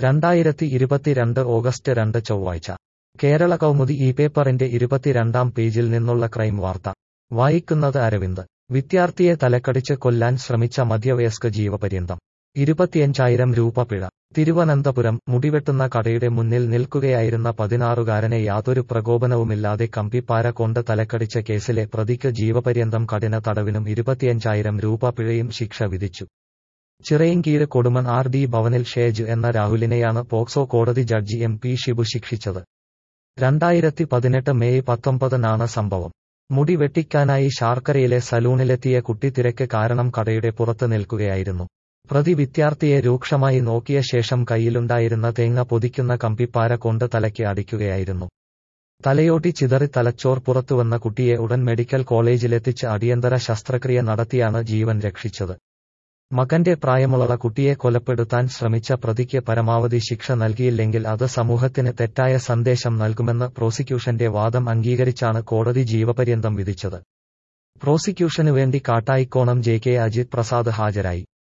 രണ്ടായിരത്തി ഇരുപത്തിരണ്ട് ഓഗസ്റ്റ് രണ്ട് ചൊവ്വാഴ്ച കേരള കൗമുദി ഈ പേപ്പറിന്റെ ഇരുപത്തിരണ്ടാം പേജിൽ നിന്നുള്ള ക്രൈം വാർത്ത വായിക്കുന്നത് അരവിന്ദ് വിദ്യാർത്ഥിയെ തലക്കടിച്ച് കൊല്ലാൻ ശ്രമിച്ച മധ്യവയസ്ക ജീവപര്യന്തം ഇരുപത്തിയഞ്ചായിരം രൂപ പിഴ തിരുവനന്തപുരം മുടിവെട്ടുന്ന കടയുടെ മുന്നിൽ നിൽക്കുകയായിരുന്ന പതിനാറുകാരനെ യാതൊരു പ്രകോപനവുമില്ലാതെ കമ്പിപ്പാര കൊണ്ട് തലക്കടിച്ച കേസിലെ പ്രതിക്ക് ജീവപര്യന്തം കഠിന തടവിനും ഇരുപത്തിയഞ്ചായിരം രൂപ പിഴയും ശിക്ഷ വിധിച്ചു ചിറയൻകീഴ് കൊടുമൺ ആർ ഡി ഭവനിൽ ഷേജ് എന്ന രാഹുലിനെയാണ് പോക്സോ കോടതി ജഡ്ജി എം പി ഷിബു ശിക്ഷിച്ചത് രണ്ടായിരത്തി പതിനെട്ട് മെയ് പത്തൊമ്പതിനാണ് സംഭവം മുടി വെട്ടിക്കാനായി ശാർക്കരയിലെ സലൂണിലെത്തിയ കുട്ടി തിരക്ക് കാരണം കടയുടെ പുറത്ത് നിൽക്കുകയായിരുന്നു പ്രതി വിദ്യാർത്ഥിയെ രൂക്ഷമായി നോക്കിയ ശേഷം കയ്യിലുണ്ടായിരുന്ന തേങ്ങ പൊതിക്കുന്ന കമ്പിപ്പാര കൊണ്ട് തലയ്ക്ക് അടിക്കുകയായിരുന്നു തലയോട്ടി ചിതറി തലച്ചോർ പുറത്തുവന്ന കുട്ടിയെ ഉടൻ മെഡിക്കൽ കോളേജിലെത്തിച്ച് അടിയന്തര ശസ്ത്രക്രിയ നടത്തിയാണ് ജീവൻ രക്ഷിച്ചത് മകന്റെ പ്രായമുള്ള കുട്ടിയെ കൊലപ്പെടുത്താൻ ശ്രമിച്ച പ്രതിക്ക് പരമാവധി ശിക്ഷ നൽകിയില്ലെങ്കിൽ അത് സമൂഹത്തിന് തെറ്റായ സന്ദേശം നൽകുമെന്ന് പ്രോസിക്യൂഷന്റെ വാദം അംഗീകരിച്ചാണ് കോടതി ജീവപര്യന്തം വിധിച്ചത് പ്രോസിക്യൂഷനു വേണ്ടി കാട്ടായിക്കോണം ജെ കെ അജിത് പ്രസാദ് ഹാജരായി